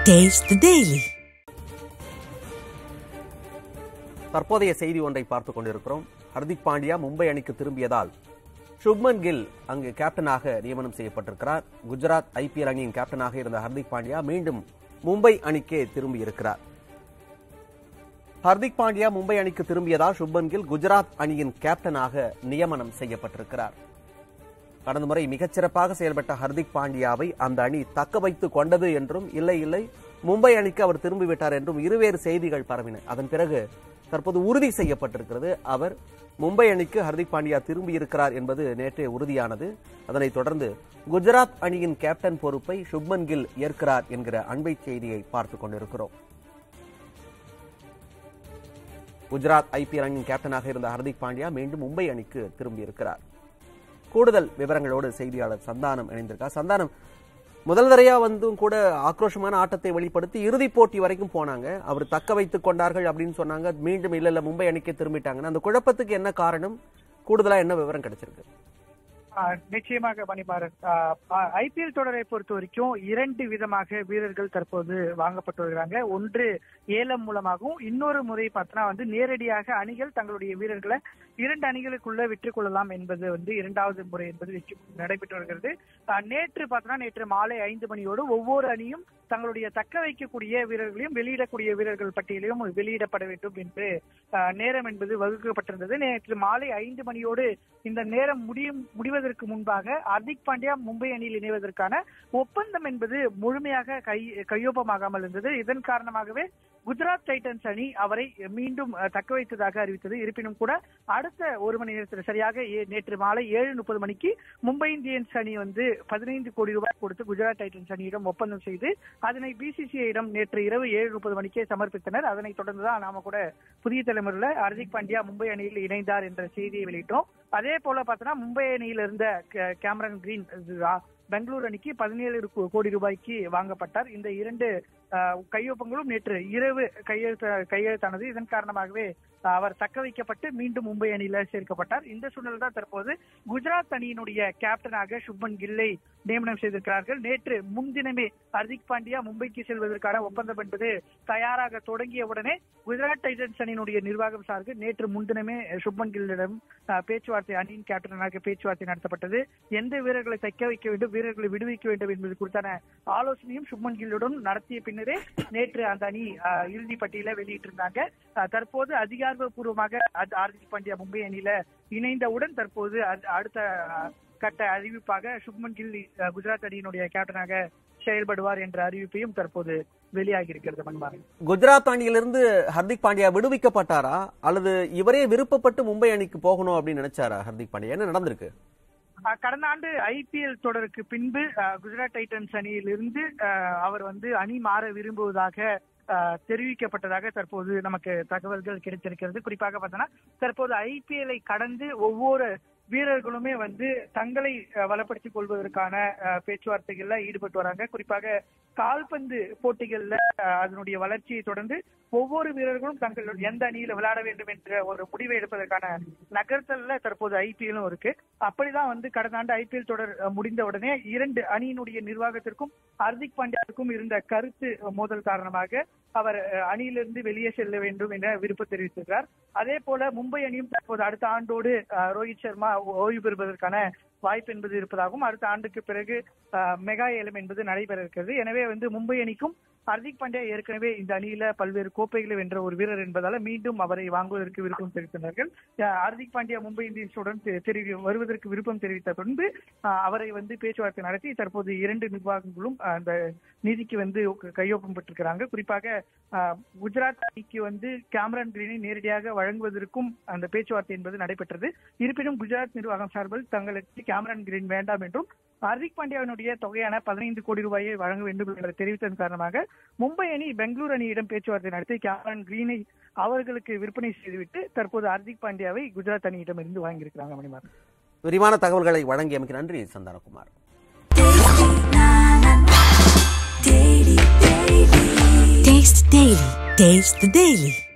Taste the Daily. தற்போதைய செய்தி ஒன்றை பார்த்துக் கொண்டிருக்கிறோம் ஹர்திக் பாண்டியா மும்பை அணிக்கு திரும்பியதால் சுப்மன் கில் அங்கு கேப்டனாக நியமனம் செய்யப்பட்டிருக்கிறார் குஜராத் ஐபிஎல் அணியின் கேப்டனாக இருந்த ஹர்திக் பாண்டியா மீண்டும் மும்பை அணிக்கே திரும்பி இருக்கிறார் ஹர்திக் பாண்டியா மும்பை அணிக்கு திரும்பியதால் சுப்மன் கில் குஜராத் அணியின் கேப்டனாக நியமனம் செய்யப்பட்டிருக்கிறார் கடந்த முறை மிகச்சிறப்பாக செயல்பட்ட ஹர்திக் பாண்டியாவை அந்த அணி தக்க வைத்துக் கொண்டது என்றும் இல்லை இல்லை மும்பை அணிக்கு அவர் திரும்பிவிட்டார் என்றும் இருவேறு செய்திகள் பரவின அதன் பிறகு தற்போது உறுதி செய்யப்பட்டிருக்கிறது அவர் மும்பை அணிக்கு ஹர்திக் பாண்டியா திரும்பி இருக்கிறார் என்பது நேற்றே உறுதியானது அதனைத் தொடர்ந்து குஜராத் அணியின் கேப்டன் பொறுப்பை சுப்மன் கில் ஏற்கிறார் என்கிற அண்மை செய்தியை பார்த்துக் கொண்டிருக்கிறோம் குஜராத் ஐபிஎல் அணியின் கேப்டனாக இருந்த ஹர்திக் பாண்டியா மீண்டும் மும்பை அணிக்கு திரும்பியிருக்கிறார் கூடுதல் விவரங்களோடு செய்தியாளர் சந்தானம் இணைந்திருக்கார் சந்தானம் முதல் தரையா வந்தும் கூட ஆக்ரோஷமான ஆட்டத்தை வெளிப்படுத்தி இறுதிப் போட்டி வரைக்கும் போனாங்க அவர் தக்க வைத்துக் கொண்டார்கள் அப்படின்னு சொன்னாங்க மீண்டும் இல்ல இல்ல மும்பை அணிக்கே திரும்பிட்டாங்கன்னு அந்த குழப்பத்துக்கு என்ன காரணம் கூடுதலா என்ன விவரம் கிடைச்சிருக்கு ஆஹ் நிச்சயமாக மணிமாறன் ஐபிஎல் தொடரை பொறுத்த வரைக்கும் இரண்டு விதமாக வீரர்கள் தற்போது வாங்கப்பட்டு வருகிறாங்க ஒன்று ஏலம் மூலமாகவும் இன்னொரு முறை பார்த்தோன்னா வந்து நேரடியாக அணிகள் தங்களுடைய வீரர்களை இரண்டு அணிகளுக்குள்ள விற்றுக் கொள்ளலாம் என்பது வந்து இரண்டாவது முறை என்பது வெற்றி நடைபெற்று வருகிறது ஆஹ் நேற்று பார்த்தோன்னா நேற்று மாலை ஐந்து மணியோடு ஒவ்வொரு அணியும் தங்களுடைய தக்க வைக்கக்கூடிய வீரர்களையும் வெளியிடக்கூடிய வீரர்கள் பட்டியலையும் வெளியிடப்பட வேண்டும் என்று ஆஹ் நேரம் என்பது வகுக்கப்பட்டிருந்தது நேற்று மாலை ஐந்து மணியோடு இந்த நேரம் முடியும் முடிவதற்கு முன்பாக ஹர்திக் பாண்டியா மும்பை அணியில் இணைவதற்கான ஒப்பந்தம் என்பது முழுமையாக கை கையொப்பமாகாமல் இருந்தது இதன் காரணமாகவே குஜராத் டைட்டன்ஸ் அணி அவரை மீண்டும் அஹ், தக்க வைத்ததாக அறிவித்தது இருப்பினும் கூட அடுத்த ஒரு மணி நேரத்தில் சரியாக ஏ- நேற்று மாலை ஏழு முப்பது மணிக்கு மும்பை இந்தியன்ஸ் அணி வந்து பதினைந்து கோடி ரூபாய் கொடுத்து குஜராத் டைட்டன்ஸ் அணியிடம் ஒப்பந்தம் செய்து அதனை பிசிசிஐயிடம் நேற்று இரவு ஏழு முப்பது மணிக்கே சமர்ப்பித்தனர் அதனைத் தொடர்ந்துதான் நாம கூட புதிய தலைமுறையில ஹர்திக் பாண்டியா மும்பை அணியில் இணைந்தார் என்ற செய்தியை வெளியிட்டோம் அதே போல பார்த்தோன்னா மும்பை அணியில் இருந்த கே- கேமரன் கிரீன் ரா- பெங்களூர் அணிக்கு பதினேழு ரு- கோடி ரூபாய்க்கு வாங்கப்பட்டார் இந்த இரண்டு ஆஹ், கையொப்பங்களும் நேற்று இரவு கையெழுத்த கையெழுத்தானது இதன் காரணமாகவே ஆஹ், அவர் தக்க வைக்கப்பட்டு மீண்டும் மும்பை அணியில சேர்க்கப்பட்டார் இந்த சூழ்நிலை தான் தற்போது குஜராத் அணியினுடைய கேப்டனாக சுப்மன் கில்லை நியமனம் செய்திருக்கிறார்கள் நேற்று முன்தினமே ஹர்திக் பாண்டியா மும்பைக்கு செல்வதற்கான ஒப்பந்தம் என்பது தயாராக தொடங்கிய உடனே குஜராத் டைட்டன்ஸ் அணியினுடைய நிர்வாகம் சார்பில் நேற்று முன்தினமே சுப்மன் கில்லிடம் ஆஹ், பேச்சுவார்த்தை அணியின் கேப்டனாக பேச்சுவார்த்தை நடத்தப்பட்டது எந்த வீரர்களை தைக்க வைக்க வேண்டும் வீரர்களை விடுவிக்க வேண்டும் என்பது குறித்தான ஆலோசனையும் சுப்மன் கில்லுடன் நடத்திய பின்னரே நேற்று அந்த அணி ஆஹ், இறுதி பட்டியல வெளியிட்டிருந்தாங்க ஆஹ், தற்போது அதிகாரப்பூர்வமாக அது ஹார்திக் பாண்டியா மும்பை அணியில இணைந்தவுடன் தற்போது அது- அடுத்த ஆஹ், கட்ட அறிவிப்பாக சுப்மன் கில் ஆஹ், குஜராத் அணியினுடைய கேப்டனாக செயல்படுவார் என்ற அறிவிப்பையும் தற்போது வெளியாகி இருக்கிறது மன்மாறன் குஜராத் அணியிலிருந்து ஹர்திக் பாண்டியா விடுவிக்கப்பட்டாரா அல்லது இவரே விருப்பப்பட்டு மும்பை அணிக்கு போகணும் அப்படின்னு நினைச்சாரா ஹர்திக் பாண்டியா என்ன நடந்திருக்கு அஹ் கடந்த ஆண்டு ஐபிஎல் தொடருக்கு பின்பு அஹ், குஜராத் டைட்டன்ஸ் அணியிலிருந்து அஹ், அவர் வந்து அணி மாற விரும்புவதாக அஹ், தெரிவிக்கப்பட்டதாக தற்போது நமக்கு தகவல்கள் கிடைத்திருக்கிறது குறிப்பாக பார்த்தோன்னா தற்போது ஐபிஎல்லை கடந்து ஒவ்வொரு வீரர்களுமே வந்து தங்களை அஹ், வளப்படுத்திக் கொள்வதற்கான அஹ், பேச்சுவார்த்தைகள்ல ஈடுபட்டு வராங்க குறிப்பாக கால்பந்து போட்டிகள்ல அஹ், அதனுடைய வளர்ச்சியை தொடர்ந்து ஒவ்வொரு வீரர்களும் தங்கள் எந்த அணியில விளையாட வேண்டும் என்ற ஒரு முடிவை எடுப்பதற்கான நகர்த்தல்ல தற்போது ஐபிஎல்லும் இருக்கு அப்படிதான் வந்து கடந்த ஆண்டு ஐபிஎல் தொடர் அஹ், முடிந்த உடனே இரண்டு அணியினுடைய நிர்வாகத்திற்கும் ஹர்திக் பாண்டியாவுக்கும் இருந்த கருத்து மோதல் காரணமாக அவர் அஹ், அணியிலிருந்து வெளியே செல்ல வேண்டும் என விருப்பம் தெரிவித்திருக்கிறார் அதே போல மும்பை அணியும் தற்போது அடுத்த ஆண்டோடு அஹ், ரோஹித் சர்மா ஓய்வு பெறுவதற்கான வாய்ப்பு என்பது இருப்பதாகவும் அடுத்த ஆண்டுக்கு பிறகு அஹ், மெகா ஏலம் என்பது நடைபெற இருக்கிறது எனவே வந்து மும்பை அணிக்கும் ஹர்திக் பாண்டியா ஏற்கனவே இந்த அணியில பல்வேறு கோப்பைகளை வென்ற ஒரு வீரர் என்பதால மீண்டும் அவரை வாங்குவதற்கு விருப்பம் தெரிவித்தனர்கள் அஹ், ஹர்திக் பாண்டியா மும்பை இந்தியன்ஸுடன் தெ- தெரிவி வருவதற்கு விருப்பம் தெரிவித்த பின்பு அஹ், அவரை வந்து பேச்சுவார்த்தை நடத்தி தற்போது இரண்டு நிர்வாகங்களும் அஹ், அந்த நிதிக்கு வந்து கையொப்பம் பெற்றிருக்கிறாங்க குறிப்பாக அஹ், குஜராத் அணிக்கு வந்து கேமரன் கிரீனை நேரடியாக வழங்குவதற்கும் அந்த பேச்சுவார்த்தை என்பது நடைபெற்றது இருப்பினும் குஜராத் நிர்வாகம் சார்பில் தங்களுக்கு கேமரன் கிரீன் வேண்டாம் என்றும் ஹர்திக் பாண்டியாவினுடைய தொகையான பதினைந்து கோடி ரூபாயை வழங்க வேண்டும் என்று தெரிவித்ததன் காரணமாக மும்பை அணி பெங்களூரு அணியிடம் பேச்சுவார்த்தை நடத்தி கேமரன் கிரீனை அவர்களுக்கு விற்பனை செய்துவிட்டு தற்போது ஹர்திக் பாண்டியாவை குஜராத் அணியிடம் இருந்து வாங்கியிருக்கிறாங்க மணிமார் விரிவான தகவல்களை வழங்கியமைக்கு நன்றி Santhanakumar Taste the Daily. Taste the Daily.